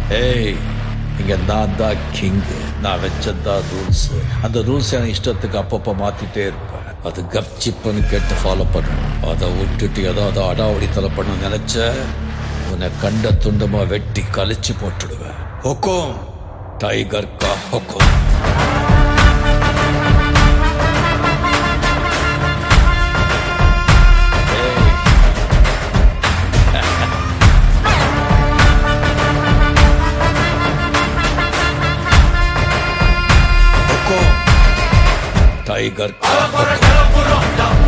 ஏய் இங்க நான் தான் கிங் நான் வச்சதான் ரூல்ஸ் அந்த ரூல்ஸ் எனக்கு இஷ்டத்துக்கு அப்பப்போ மாத்திட்டே இருப்பேன் அது கப்சிப்புன்னு கேட்டு ஃபாலோ பண்ணணும் அதை விட்டுட்டு ஏதாவது அடாவடித்தலை பண்ண நினைச்ச உன்னை கண்ட துண்டமா வெட்டி கழிச்சு போட்டுடுவேன் ஹொக்கோம் டைகர் கா ஹொக்கோம் ஹொக்கோம் டைகர் கா ஹொக்கோம்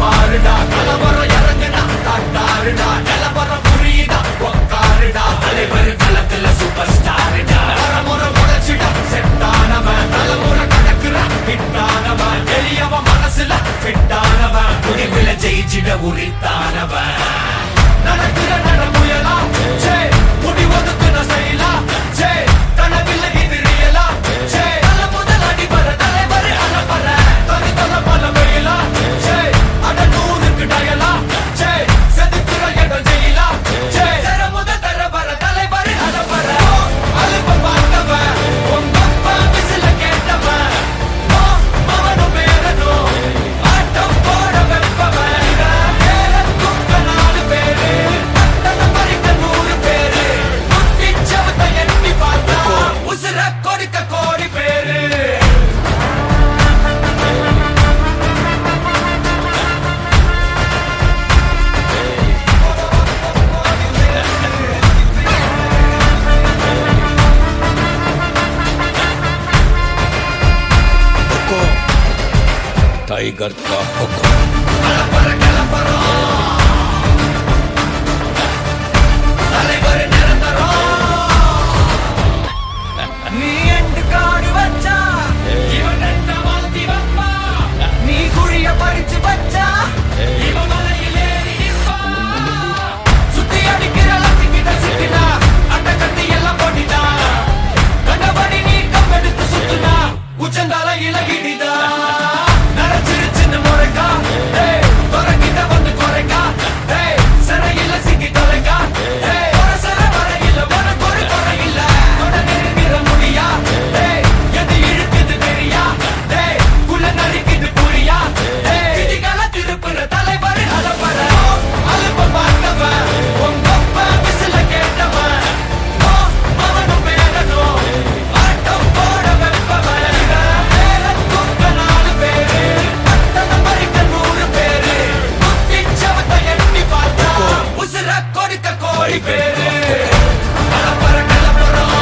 ஜெயிச்சிட உரித்தானவன் நடக்கிற நடமுயலா ஜே முடி ஒதுக்குன செயலா ஜே கனவில்லை இது ரியலா ஜே தல முதல் அடி வர தலைவர் அலப்பற தனி தல பல வெயிலா ஜே அட நூறுக்கு டயலா ஜே செதுக்குற இடம் ஜெயிலா ஜே தர முத தர வர தலைவர் அலப்பற அலுப்ப பார்த்தவன் உங்க அப்பா விசில கேட்டவன் ஓ, மவனும் பேரனும் ஆட்டம் போட வெப்பவன் பேர குக்க நாலு பேரு பட்டண பறிக்க நூறு பேரு குட்டி சவத்தை எட்டி பார்த்தா உசுர கொடுக்க கோடி பேரு ஹொக்கோம் டைகர் கா ஹொக்கோம் தலைவர் நிரந்தரம் நீ எண்டு காடு வச்சா இவன் ரெண்ட மாத்தி வைப்பா நீ குழிய பறிச்சு வச்சா இவன் மலையில் ஏறி நிற்பா சுத்தி அடிக்கிற லத்திக்கிட்ட சிக்கினா அட்ட கட்டி எல்லாம் போட்டினா கண்டபடி நீ கம்பெடுத்து சுத்துனா உச்சந்தால இலகிடிதா நரைச்சிருச்சுன்னு முறைக்கா ஏய் துறக்கிட்ட வந்து குறைக்கா ஏய் சிறையில சிக்கி தொலைக்கா ஏய் ஒரு சிறை வரையில உனக்கு ஒரு குறை இல்ல தொட நெருங்கிற முடியா ஏய் எது இழுக்குது தெரியா ஏய் குள்ள நறுக்குது புரியா ஏய் விதிகள திருப்புற தலைவர் அலப்பற அலுப்ப பார்த்தவன் உங்க அப்பா விசில கேட்டவன் ஓ, மவனும் பேரனும் ஆட்டம் போட வெப்பவன் பேர தூக்க நாலு பேரு பட்டணம் பறிக்க நூறு பேரு குத்தி சவத்தை எட்டி பார்த்தா உசுர கொடுக்க கோடி பேரு கலப்பற கலப்பறம்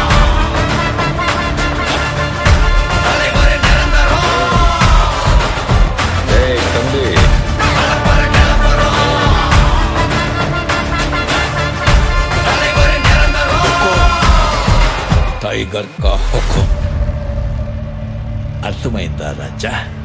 தலைவர் நிரந்தரம் ஏய் தம்பி கலப்பற கலப்பறம் தலைவர் நிரந்தரம் టైగర్ కా హుకుం అర్థమైందా రాజా